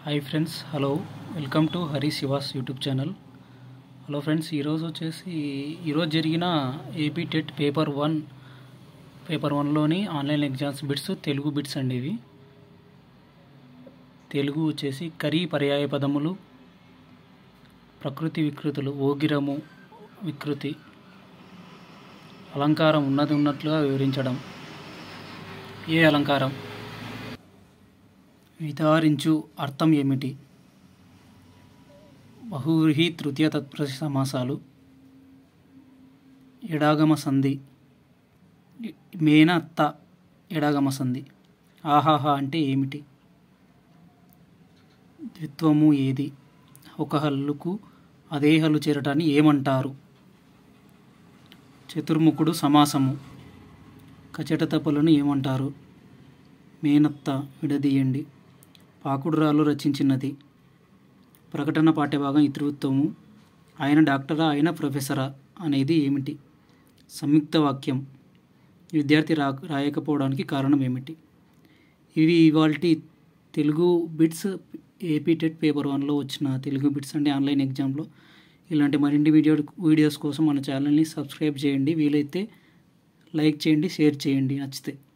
hi friends hello welcome to Hari Shiva's YouTube channel hello friends ఈరోజు వచ్చేసి ఈరోజు జరిగిన AP TET paper one paper వన్లోని online exams bits Telugu bits అండి ఇవి తెలుగు వచ్చేసి కరీ పర్యాయ పదములు ప్రకృతి వికృతులు ఓగిరము వికృతి అలంకారం ఉన్నది ఉన్నట్లుగా వివరించడం ఏ అలంకారం విధారించు అర్థం ఏమిటి బహువ్రీహి తృతీయ తత్పురుష సమాసాలు ఎడాగమ సంధి మేనత్త ఎడాగమ సంధి ఆహాహా అంటే ఏమిటి ద్విత్వము ఏది ఒక హల్లుకు అదే హల్లు చేరటాన్ని ఏమంటారు చతుర్ముఖుడు సమాసము కచట తపలను ఏమంటారు మేనత్త విడదీయండి పాకుడురాలు రచించినది ప్రకటన పాఠ్యభాగం ఇతివృత్తము ఆయన డాక్టరా ఆయన ప్రొఫెసరా అనేది ఏమిటి సంయుక్త వాక్యం విద్యార్థి రా రాయకపోవడానికి కారణం ఏమిటి ఇవి ఇవాళ Telugu bits AP TET paper వన్లో వచ్చిన తెలుగు బిట్స్ అంటే ఆన్లైన్ ఎగ్జామ్లో ఇలాంటి మరిన్ని వీడియో వీడియోస్ కోసం మన ఛానల్ని సబ్స్క్రైబ్ చేయండి వీలైతే లైక్ చేయండి షేర్ చేయండి నచ్చితే